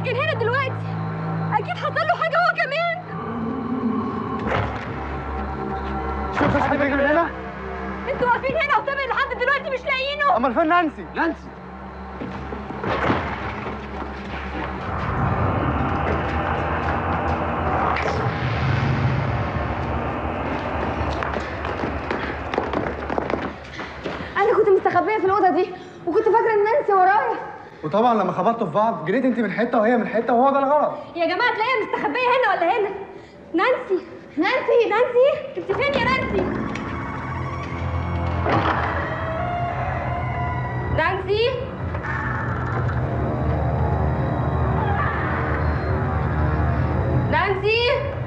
كان هنا دلوقتي اكيد حصل له حاجه هو كمان شوف حد بيجي من هنا انتوا واقفين هنا وطبعا لحد دلوقتي مش لاقيينه امال فين نانسي نانسي انا كنت مستخبيه في الاوضه دي وكنت فاكره ان نانسي ورايا وطبعا لما خبطتوا في بعض جريت انت من حته وهي من حته وهو ده الغلط يا جماعه تلاقيها مستخبيه هنا ولا هنا نانسي نانسي نانسي انت فين يا نانسي نانسي نانسي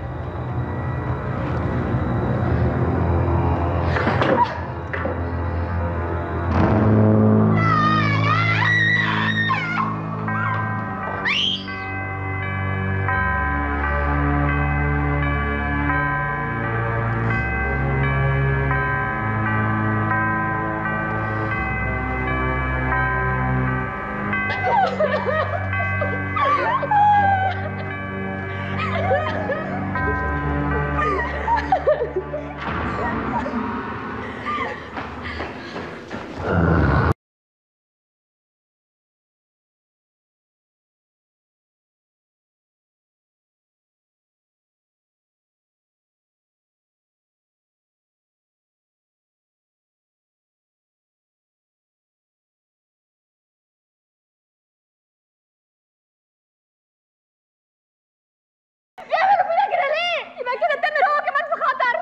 بيعملوا فينا كده ليه؟ يبقى كده تامر هو كمان في خطر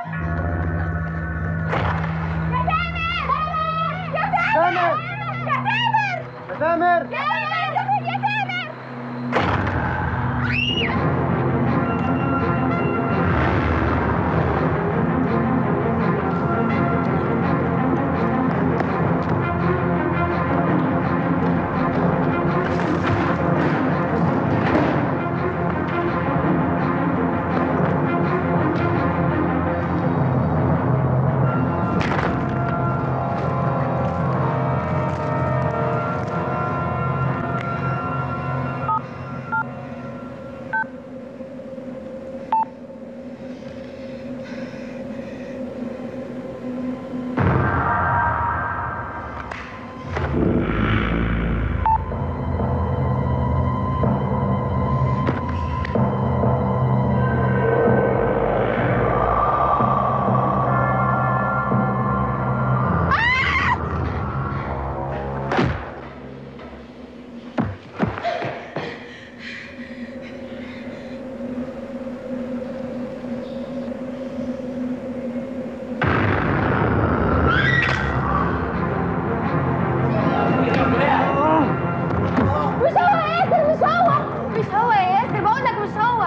يا تامر يا تامر يا تامر يا تامر يا تامر يا تامر مش هو يا ياسر مش هو مش هو يا ياسر بقول لك مش هو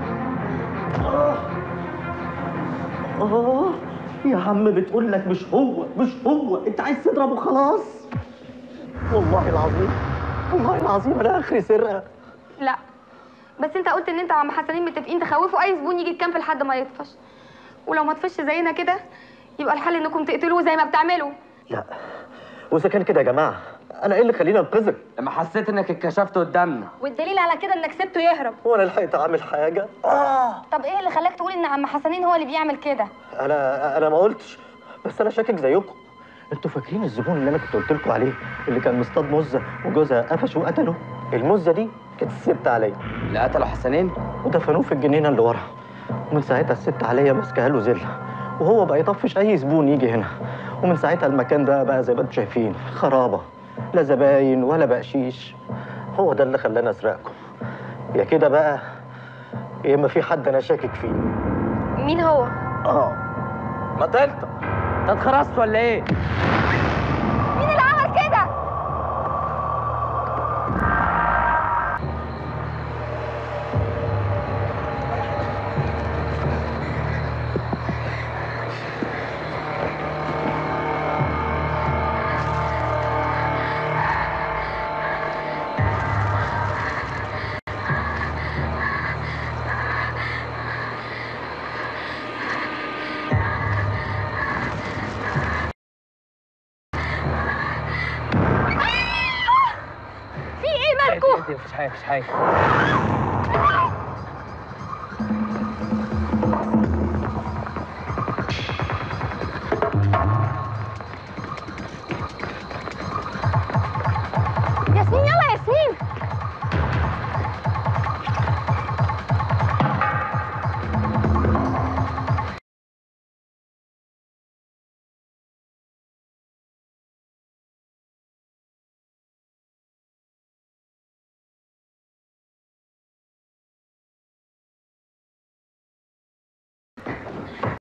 اه يا عم بتقول لك مش هو مش هو انت عايز تضربه خلاص والله العظيم والله العظيم انا اخري سرقه لا بس انت قلت ان انت وعم حسنين متفقين تخوفوا اي زبون يجي الكامب لحد ما يطفش ولو ما طفش زينا كده يبقى الحل انكم تقتلوه زي ما بتعملوا لا واذا كان كده يا جماعه انا ايه اللي خليني انقذك لما حسيت انك اتكشفت قدامنا والدليل على كده انك سبته يهرب هو انا لحقت اعمل حاجه اه طب ايه اللي خلاك تقول ان عم حسنين هو اللي بيعمل كده انا انا ما قلتش بس انا شاكك زيكم انتوا فاكرين الزبون اللي انا كنت قلت لكم عليه اللي كان مصطاد مزه وجوزها قفش وقتله المزه دي كانت الست عليا اللي قتلوا حسنين ودفنوه في الجنينه اللي ورا ومن ساعتها الست عليا ماسكه له زله وهو بقى يطفش اي زبون يجي هنا ومن ساعتها المكان ده بقى زي ما انتم شايفين خرابه لا زباين ولا بقشيش هو ده اللي خلاني اسرقكم يا كده بقى يا اما في حد انا شاكك فيه مين هو اه ما تلطق انت اتخرست ولا ايه؟ مين اللي عمل كده مالكوا مفيش حاجه مفيش حاجه ياسمين يلا ياسمين